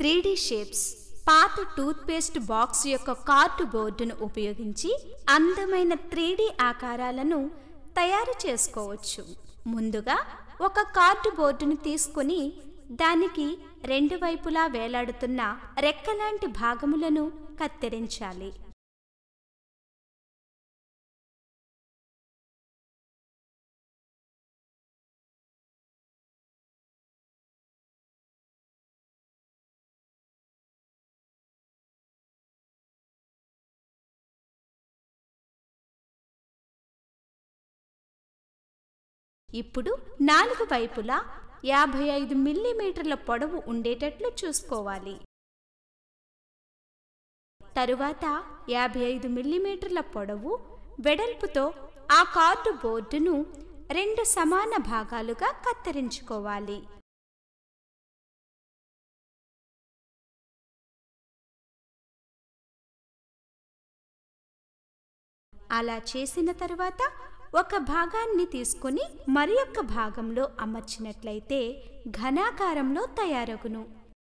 three shapes పాత toothpaste box యొక్క card బోర్డును ఉపయోగించి అందమైన త్రీ ఆకారాలను తయారు చేసుకోవచ్చు ముందుగా ఒక కార్డు బోర్డును తీసుకుని దానికి రెండు వైపులా వేలాడుతున్న రెక్కలాంటి భాగములను కత్తిరించాలి ఇప్పుడు నాలుగు వైపులా యాభై ఐదు మిల్లీమీటర్ల పొడవు ఉండేటట్లు చూసుకోవాలి తరువాత యాభై ఐదు మిల్లీమీటర్ల పొడవు వెడల్పుతో ఆ కార్డు బోర్డును రెండు సమాన భాగాలుగా కత్తిరించుకోవాలి అలా చేసిన తర్వాత ఒక భాగాన్ని తీసుకొని మరి యొక్క భాగంలో అమర్చినట్లయితే ఘనాకారంలో తయారగును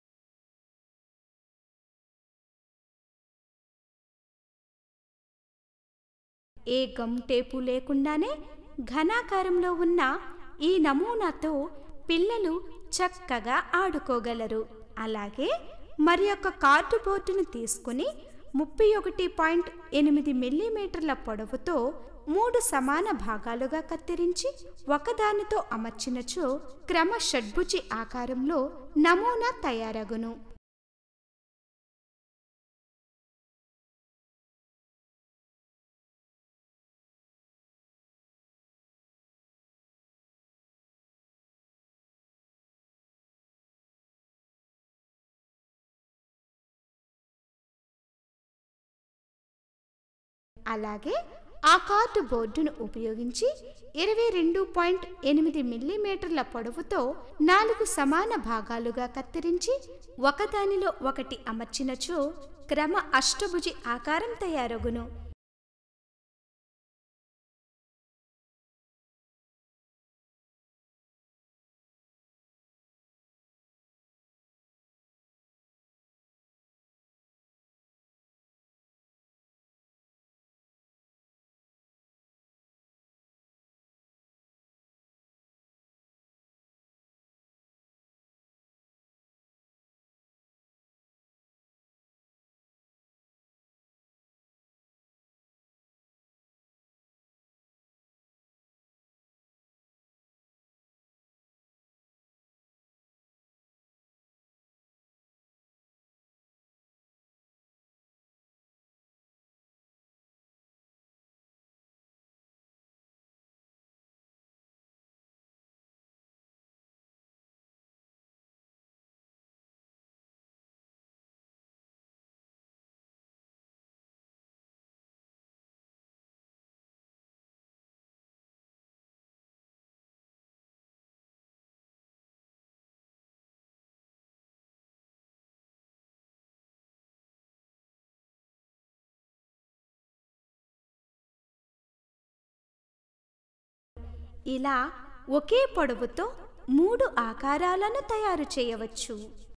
ఏ గమ్ టేపు లేకుండానే ఘనాకారంలో ఉన్న ఈ నమూనాతో పిల్లలు చక్కగా ఆడుకోగలరు అలాగే మరి యొక్క కార్డు బోర్డును తీసుకుని ముప్పై ఒకటి పాయింట్ ఎనిమిది మిల్లీమీటర్ల పొడవుతో మూడు సమాన భాగాలుగా కత్తిరించి ఒకదానితో అమర్చినచో క్రమ షడ్భుజి ఆకారంలో నమూనా తయారగును అలాగే ఆ కార్డు బోర్డును ఉపయోగించి ఇరవై రెండు పాయింట్ ఎనిమిది మిల్లీమీటర్ల పొడవుతో నాలుగు సమాన భాగాలుగా కత్తిరించి ఒకదానిలో ఒకటి అమర్చినచో క్రమ అష్టభుజి ఆకారం తయారగును ఇలా ఒకే పొడవుతో మూడు ఆకారాలను తయారు చేయవచ్చు